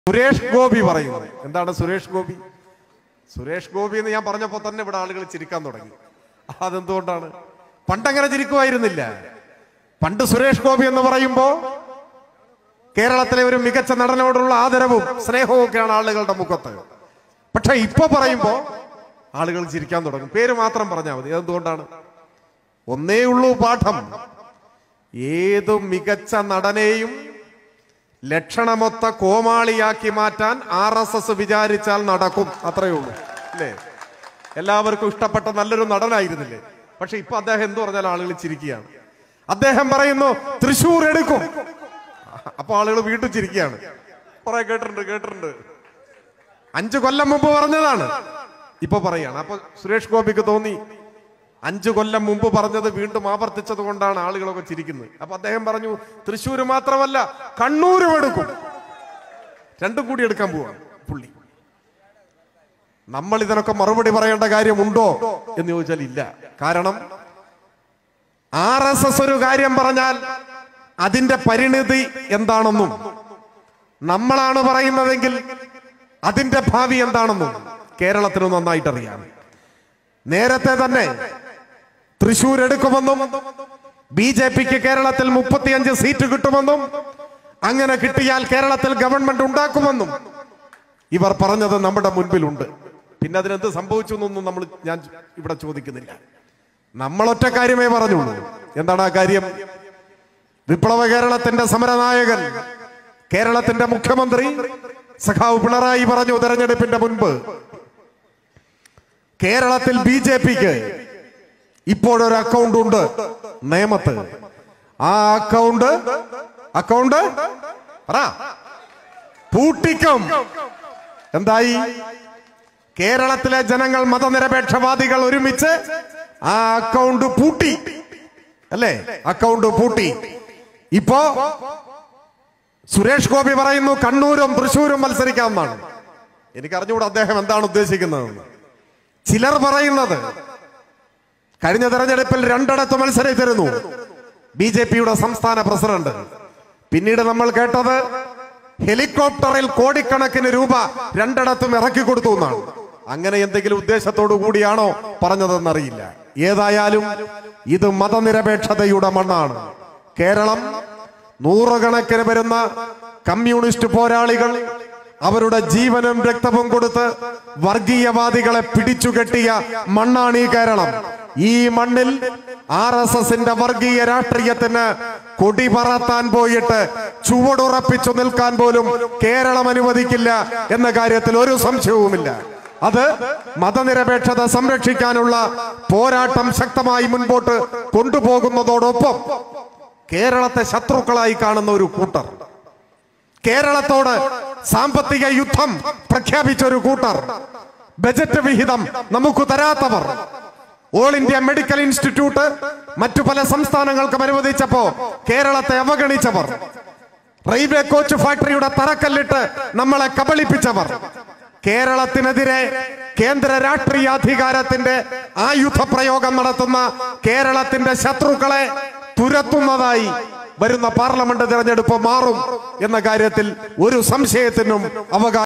സുരേഷ് ഗോപി പറയുന്നത് എന്താണ് സുരേഷ് ഗോപി സുരേഷ് ഗോപി എന്ന് ഞാൻ പറഞ്ഞപ്പോ തന്നെ ഇവിടെ ആളുകൾ ചിരിക്കാൻ തുടങ്ങി അതെന്തുകൊണ്ടാണ് പണ്ടങ്ങനെ ചിരിക്കുമായിരുന്നില്ല പണ്ട് സുരേഷ് ഗോപി എന്ന് പറയുമ്പോ കേരളത്തിലെ ഒരു മികച്ച നടനോടുള്ള ആദരവും സ്നേഹവും ഒക്കെയാണ് ആളുകളുടെ മുഖത്ത് പക്ഷെ ഇപ്പൊ പറയുമ്പോ ആളുകൾ ചിരിക്കാൻ തുടങ്ങും പേര് മാത്രം പറഞ്ഞാൽ മതി അതെന്തുകൊണ്ടാണ് ഒന്നേ ഉള്ളൂ പാഠം ഏതു മികച്ച നടനെയും ലക്ഷണമൊത്ത കോമാളിയാക്കി മാറ്റാൻ ആർ എസ് എസ് വിചാരിച്ചാൽ നടക്കും അത്രയേ ഉള്ളൂ അല്ലേ എല്ലാവർക്കും ഇഷ്ടപ്പെട്ട നല്ലൊരു നടനായിരുന്നില്ലേ പക്ഷെ ഇപ്പൊ അദ്ദേഹം എന്ത് പറഞ്ഞാൽ ആളുകൾ ചിരിക്കുകയാണ് അദ്ദേഹം പറയുന്നു തൃശൂർ എടുക്കും അപ്പൊ ആളുകൾ വീണ്ടും ചിരിക്കുകയാണ് കുറെ കേട്ടിട്ടുണ്ട് കേട്ടിട്ടുണ്ട് അഞ്ചു കൊല്ലം മുമ്പ് പറഞ്ഞതാണ് ഇപ്പൊ പറയാണ് അപ്പൊ സുരേഷ് ഗോപിക്ക് തോന്നി അഞ്ചു കൊല്ലം മുമ്പ് പറഞ്ഞത് വീണ്ടും ആവർത്തിച്ചത് കൊണ്ടാണ് ആളുകളൊക്കെ ചിരിക്കുന്നത് അപ്പൊ അദ്ദേഹം പറഞ്ഞു തൃശ്ശൂർ മാത്രമല്ല കണ്ണൂരും എടുക്കും രണ്ടും കൂടി എടുക്കാൻ പോവാണ് പുള്ളി നമ്മൾ ഇതിനൊക്കെ മറുപടി പറയേണ്ട കാര്യമുണ്ടോ എന്ന് ചോദിച്ചാൽ ഇല്ല കാരണം ആർ എസ് എസ് ഒരു കാര്യം പറഞ്ഞാൽ അതിന്റെ പരിണിതി എന്താണെന്നും നമ്മളാണ് പറയുന്നതെങ്കിൽ അതിന്റെ ഭാവി എന്താണെന്നും കേരളത്തിന് നന്നായിട്ട് അറിയാം നേരത്തെ തന്നെ തൃശൂർ എടുക്കുമെന്നും ബി ജെ പിക്ക് കേരളത്തിൽ മുപ്പത്തിയഞ്ച് സീറ്റ് കിട്ടുമെന്നും അങ്ങനെ കിട്ടിയാൽ കേരളത്തിൽ ഗവൺമെന്റ് ഉണ്ടാക്കുമെന്നും ഇവർ പറഞ്ഞത് നമ്മുടെ മുൻപിലുണ്ട് പിന്നെ അതിനെന്ത് സംഭവിച്ചു എന്നൊന്നും നമ്മൾ ഞാൻ ഇവിടെ ചോദിക്കുന്നില്ല നമ്മൾ ഒറ്റ കാര്യമേ പറഞ്ഞുള്ളൂ എന്താണ് ആ കാര്യം വിപ്ലവ കേരളത്തിന്റെ സമരനായകൻ കേരളത്തിന്റെ മുഖ്യമന്ത്രി സഖാവ് പിണറായി പറഞ്ഞു തെരഞ്ഞെടുപ്പിന്റെ മുൻപ് കേരളത്തിൽ ബി ജെ പിക്ക് ഇപ്പോഴൊരു അക്കൗണ്ട് ഉണ്ട് നിയമത്ത് ആ അക്കൗണ്ട് അക്കൗണ്ട് പറ പൂട്ടിക്കും എന്തായി കേരളത്തിലെ ജനങ്ങൾ മതനിരപേക്ഷവാദികൾ ഒരുമിച്ച് ആ അക്കൗണ്ട് പൂട്ടി അല്ലേ അക്കൗണ്ട് പൂട്ടി ഇപ്പോ സുരേഷ് ഗോപി പറയുന്നു കണ്ണൂരും തൃശൂരും മത്സരിക്കാമെന്നാണ് എനിക്ക് അറിഞ്ഞുകൂടെ അദ്ദേഹം എന്താണ് ഉദ്ദേശിക്കുന്നതെന്ന് ചിലർ പറയുന്നത് കഴിഞ്ഞ തെരഞ്ഞെടുപ്പിൽ രണ്ടിടത്ത് മത്സരിച്ചിരുന്നു ബി ജെ പിയുടെ സംസ്ഥാന പ്രസിഡന്റ് പിന്നീട് നമ്മൾ കേട്ടത് ഹെലികോപ്റ്ററിൽ കോടിക്കണക്കിന് രൂപ രണ്ടിടത്തും ഇറക്കി കൊടുത്തു എന്നാണ് അങ്ങനെ എന്തെങ്കിലും ഉദ്ദേശത്തോടു കൂടിയാണോ പറഞ്ഞതെന്നറിയില്ല ഏതായാലും ഇത് മതനിരപേക്ഷതയുടെ മണ്ണാണ് കേരളം നൂറുകണക്കിന് വരുന്ന കമ്മ്യൂണിസ്റ്റ് പോരാളികൾ അവരുടെ ജീവനും രക്തവും കൊടുത്ത് വർഗീയവാദികളെ പിടിച്ചുകെട്ടിയ മണ്ണാണ് ഈ കേരളം ഈ മണ്ണിൽ ആർ എസ് എസിന്റെ വർഗീയ രാഷ്ട്രീയത്തിന് കൊടി പറത്താൻ പോയിട്ട് ചുവടുറപ്പിച്ചു നിൽക്കാൻ പോലും കേരളം അനുവദിക്കില്ല എന്ന കാര്യത്തിൽ ഒരു സംശയവുമില്ല അത് മതനിരപേക്ഷത സംരക്ഷിക്കാനുള്ള പോരാട്ടം ശക്തമായി മുൻപോട്ട് കൊണ്ടുപോകുന്നതോടൊപ്പം കേരളത്തെ ശത്രുക്കളായി കാണുന്ന ഒരു കൂട്ടർ കേരളത്തോട് സാമ്പത്തിക യുദ്ധം പ്രഖ്യാപിച്ച ഒരു കൂട്ടർ ബജറ്റ് വിഹിതം നമുക്ക് തരാത്തവർ ഓൾ ഇന്ത്യ മെഡിക്കൽ ഇൻസ്റ്റിറ്റ്യൂട്ട് മറ്റു പല സംസ്ഥാനങ്ങൾക്കും അനുവദിച്ചപ്പോ കേരളത്തെ അവഗണിച്ചവർ റെയിൽവേ കോച്ച് ഫാക്ടറിയുടെ തറക്കല്ലിട്ട് നമ്മളെ കബളിപ്പിച്ചവർ കേരളത്തിനെതിരെ കേന്ദ്ര രാഷ്ട്രീയ അധികാരത്തിന്റെ ആയുധ പ്രയോഗം നടത്തുന്ന കേരളത്തിന്റെ ശത്രുക്കളെ തുരത്തുന്നതായി വരുന്ന പാർലമെന്റ് തെരഞ്ഞെടുപ്പ് മാറും എന്ന കാര്യത്തിൽ ഒരു സംശയത്തിനും അവകാശം